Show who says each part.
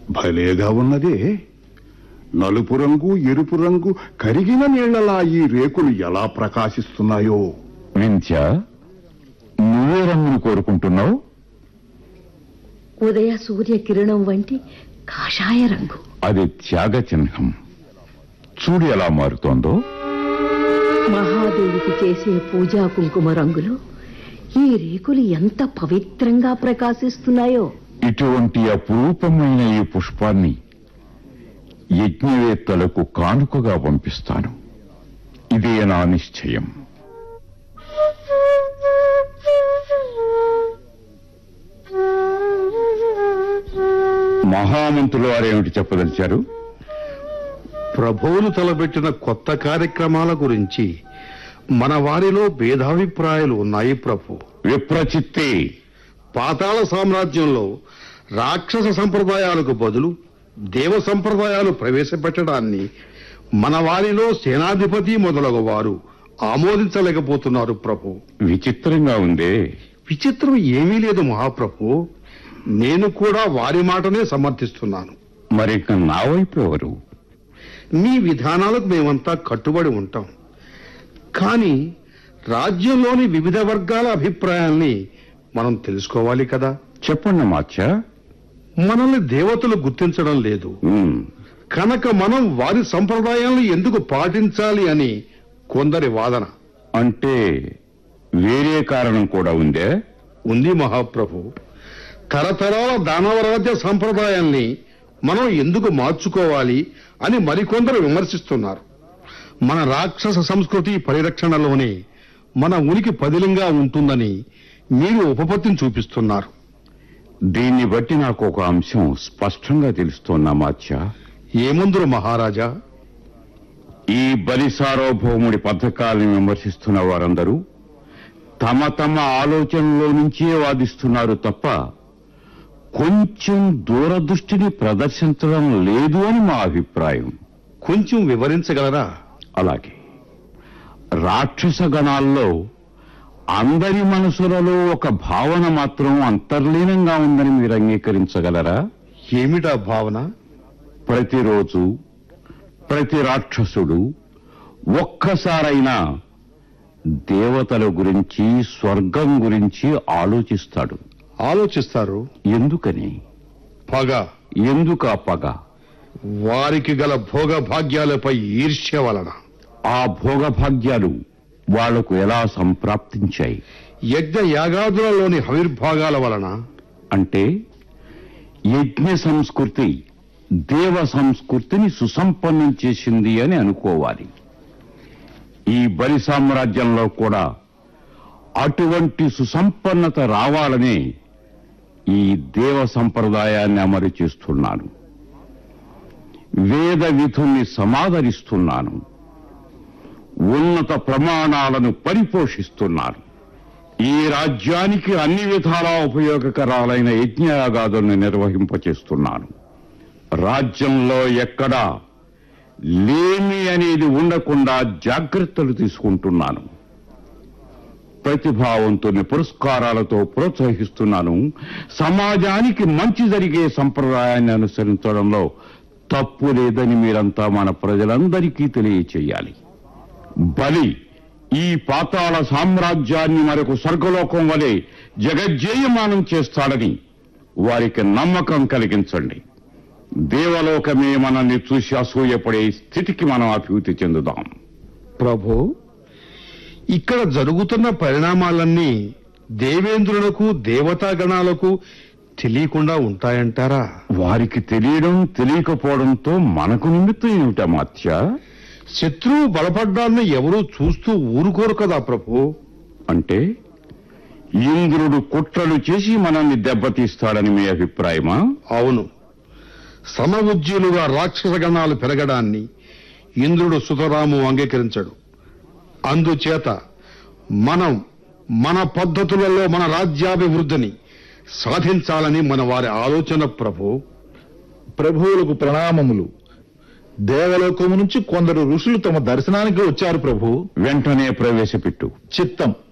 Speaker 1: భలేగా ఉన్నదే నలుపు రంగు ఎరుపు రంగు కరిగిన నీళ్లలా ఈ రేకులు ఎలా ప్రకాశిస్తున్నాయో
Speaker 2: వింధ్య నువ్వే రంగును కోరుకుంటున్నావు
Speaker 3: ఉదయ సూర్య కిరణం వంటి కాషాయ రంగు
Speaker 2: అది త్యాగ చిహ్నం చూడు ఎలా మారుతోందో
Speaker 3: మహాదేవికి చేసే పూజా కుంకుమ రంగులు ఈ రేకులు ఎంత పవిత్రంగా ప్రకాశిస్తున్నాయో
Speaker 2: ఇటువంటి అపురూపమైన ఈ పుష్పాన్ని యజ్ఞవేత్తలకు కానుకగా పంపిస్తాను ఇదే నా నిశ్చయం మహామంతులు వారేమిటి చెప్పదలిచారు
Speaker 4: ప్రభువులు తలబెట్టిన కొత్త కార్యక్రమాల గురించి మన వారిలో భేదాభిప్రాయాలు ఉన్నాయి ప్రభు
Speaker 2: విప్రచిత్తే
Speaker 4: పాతాళ సామ్రాజ్యంలో రాక్షస సంప్రదాయాలకు బదులు దేవ సంప్రదాయాలు ప్రవేశపెట్టడాన్ని మన వారిలో సేనాధిపతి మొదలగు వారు ఆమోదించలేకపోతున్నారు ప్రభు
Speaker 2: విచిత్రంగా ఉందే
Speaker 4: విచిత్రం ఏమీ లేదు మహాప్రభు నేను కూడా వారి మాటనే సమర్థిస్తున్నాను
Speaker 2: మరి ఇక నా వైపు ఎవరు
Speaker 4: మీ విధానాలకు మేమంతా కట్టుబడి ఉంటాం కానీ రాజ్యంలోని వివిధ వర్గాల అభిప్రాయాల్ని మనం తెలుసుకోవాలి కదా
Speaker 2: చెప్పండి మాచా
Speaker 4: మనల్ని దేవతలు గుర్తించడం లేదు కనుక మనం వారి సంప్రదాయాలను ఎందుకు పాటించాలి అని కొందరి వాదన
Speaker 2: అంటే వేరే కారణం కూడా ఉందే
Speaker 4: ఉంది మహాప్రభు తరతరాల దానవరాజ్య సంప్రదాయాల్ని మనం ఎందుకు మార్చుకోవాలి అని మరికొందరు విమర్శిస్తున్నారు మన రాక్షస సంస్కృతి పరిరక్షణలోనే మన ఉనికి పదిలంగా ఉంటుందని మీరు ఉపపత్తిని చూపిస్తున్నారు
Speaker 2: దీన్ని బట్టి నాకు ఒక అంశం స్పష్టంగా తెలుస్తోన్నా మాచా
Speaker 4: ఏముందురు మహారాజా
Speaker 2: ఈ బలి సార్వభౌముడి పథకాల్ని విమర్శిస్తున్న వారందరూ తమ తమ ఆలోచనలో నుంచే వాదిస్తున్నారు తప్ప కొంచెం దూరదృష్టిని ప్రదర్శించడం లేదు అని మా అభిప్రాయం
Speaker 4: కొంచెం వివరించగలరా
Speaker 2: అలాగే రాక్షస గణాల్లో అందరి మనసులలో ఒక భావన మాత్రం అంతర్లీనంగా ఉందని మీరు అంగీకరించగలరా
Speaker 4: ఏమిటా భావన
Speaker 2: ప్రతిరోజు ప్రతి రాక్షసుడు ఒక్కసారైనా దేవతల గురించి స్వర్గం గురించి ఆలోచిస్తాడు
Speaker 4: ఆలోచిస్తారు
Speaker 2: ఎందుకని
Speaker 4: పగ
Speaker 2: ఎందుకు ఆ పగ
Speaker 4: వారికి గల భోగ భాగ్యాలపై ఈర్ష్య వలన
Speaker 2: ఆ భోగభాగ్యాలు వాళ్లకు ఎలా సంప్రాప్తించాయి
Speaker 4: యజ్ఞ యాగాదులలోని హవిర్భాగాల వలన
Speaker 2: అంటే యజ్ఞ సంస్కృతి దేవ సంస్కృతిని సుసంపన్నం చేసింది అని అనుకోవాలి ఈ బలి సామ్రాజ్యంలో కూడా అటువంటి సుసంపన్నత రావాలని ఈ దేవ సంప్రదాయాన్ని అమలు చేస్తున్నాను వేద విధుల్ని సమాదరిస్తున్నాను ఉన్నత ప్రమాణాలను పరిపోషిస్తున్నాను ఈ రాజ్యానికి అన్ని విధాలా ఉపయోగకరాలైన యజ్ఞయాగాదుల్ని నిర్వహింపచేస్తున్నాను రాజ్యంలో ఎక్కడా లేమి అనేది ఉండకుండా జాగ్రత్తలు తీసుకుంటున్నాను ప్రతిభావంతుని పురస్కారాలతో ప్రోత్సహిస్తున్నాను సమాజానికి మంచి జరిగే సంప్రదాయాన్ని అనుసరించడంలో తప్పు లేదని మీరంతా మన ప్రజలందరికీ తెలియచేయాలి బలి ఈ పాతాళ సామ్రాజ్యాన్ని మరొక స్వర్గలోకం వలె జగజ్జేయమానం చేస్తాడని వారికి నమ్మకం కలిగించండి దేవలోకమే మనల్ని చూసి అసూయపడే స్థితికి మనం అభివృద్ధి చెందుదాం
Speaker 4: ప్రభు ఇక్కడ జరుగుతున్న పరిణామాలన్నీ దేవేంద్రులకు దేవతాగణాలకు తెలియకుండా ఉంటాయంటారా
Speaker 2: వారికి తెలియడం తెలియకపోవడంతో మనకు నిమిత్తం ఏమిటా మాత్య
Speaker 4: శత్రువు బలపడ్డాన్ని ఎవరూ చూస్తూ ఊరుకోరు కదా ప్రభు
Speaker 2: అంటే ఇంద్రుడు కుట్రలు చేసి మనల్ని దెబ్బతీస్తాడని మీ అభిప్రాయమా
Speaker 4: అవును సమవుజ్యులుగా రాక్షస గణాలు పెరగడాన్ని ఇంద్రుడు సుతరాము అంగీకరించడు అందుచేత మనం మన పద్ధతులలో మన రాజ్యాభివృద్ధిని సాధించాలని మన వారి ఆలోచన ప్రభు
Speaker 5: ప్రభువులకు ప్రణామములు దేవలోకము నుంచి కొందరు ఋషులు తమ దర్శనానికి వచ్చారు ప్రభు
Speaker 2: వెంటనే ప్రవేశపెట్టు
Speaker 5: చిత్తం